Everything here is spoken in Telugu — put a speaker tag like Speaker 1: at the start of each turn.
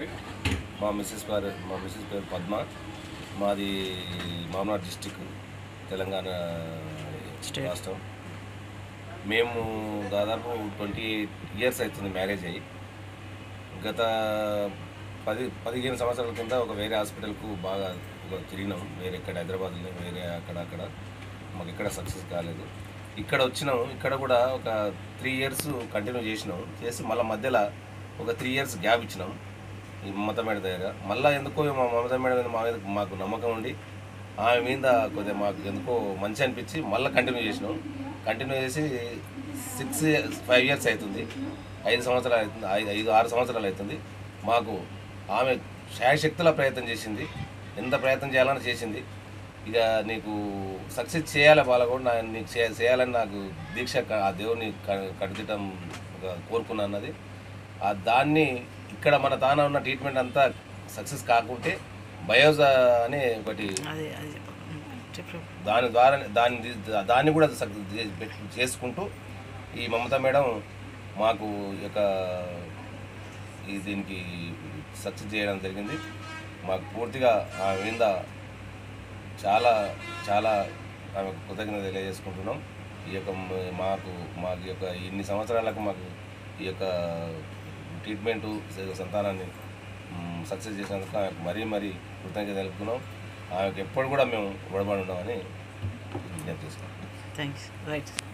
Speaker 1: చెప్పి మా మిస్సెస్ పేరు మా మిస్సెస్ పేరు పద్మ మాది మామనాడ్ డిస్టిక్ తెలంగాణ
Speaker 2: State.
Speaker 1: రాష్ట్రం మేము దాదాపు ట్వంటీ ఇయర్స్ అవుతుంది మ్యారేజ్ అయ్యి గత పది పదిహేను సంవత్సరాల కింద ఒక వేరే హాస్పిటల్కు బాగా ఒక తిరిగినాం వేరే ఇక్కడ హైదరాబాద్లో వేరే అక్కడ అక్కడ మాకు ఎక్కడ సక్సెస్ కాలేదు ఇక్కడ వచ్చినాం ఇక్కడ కూడా ఒక త్రీ ఇయర్స్ కంటిన్యూ చేసినాం చేసి మళ్ళీ మధ్యలో ఒక త్రీ ఇయర్స్ గ్యాప్ ఇచ్చినాం ఈ మమత మేడ దగ్గర మళ్ళీ ఎందుకో మా మమత మేడ మీద మా మీద మాకు నమ్మకం ఉండి ఆమె మీద కొద్దిగా మాకు ఎందుకో మంచి అనిపించి మళ్ళీ కంటిన్యూ చేసినాం కంటిన్యూ చేసి సిక్స్ ఫైవ్ ఇయర్స్ అవుతుంది ఐదు సంవత్సరాలు అవుతుంది ఐదు ఐదు ఆరు సంవత్సరాలు అవుతుంది మాకు ఆమె శాయశక్తుల ప్రయత్నం చేసింది ఎంత ప్రయత్నం చేయాలని చేసింది ఇక నీకు సక్సెస్ చేయాలి వాళ్ళ కూడా నా నీకు చే- చేయాలని నాకు దీక్ష క- ఆ దేవుని కడితీయటం ఒక కోరుకున్నా అన్నది ఆ దాన్ని ఇక్కడ మన తాన ఉన్న ట్రీట్మెంట్ అంతా సక్సెస్ కాకుంటే బయోజా అనే ఒకటి
Speaker 2: అదే అది చెప్పు చెప్పు
Speaker 1: దాని ద్వారా దాన్ని ది- దాన్ని కూడా సక్- చే- చేసుకుంటూ ఈ మమత మేడం మాకు ఈ యొక్క ఈ దీనికి సక్సెస్ చేయడం జరిగింది మాకు పూర్తిగా ఆ మీద చాలా చాలా ఆమె కృతజ్ఞత తెలియజేసుకుంటున్నాం ఈ యొక్క మ- మాకు మాకు ఈ యొక్క ఇన్ని సంవత్సరాలకు మాకు ఈ యొక్క ట్రీట్మెంటు సంతానాన్ని సక్సెస్ చేసినందుకు ఆమెకు మరీ మరీ కృతజ్ఞత తెలుపుతున్నాం ఆమెకు ఎప్పుడు కూడా మేము రుణపడి ఉన్నామని విజ్ఞప్తి చేసుకుంటాం
Speaker 2: థ్యాంక్స్ రైట్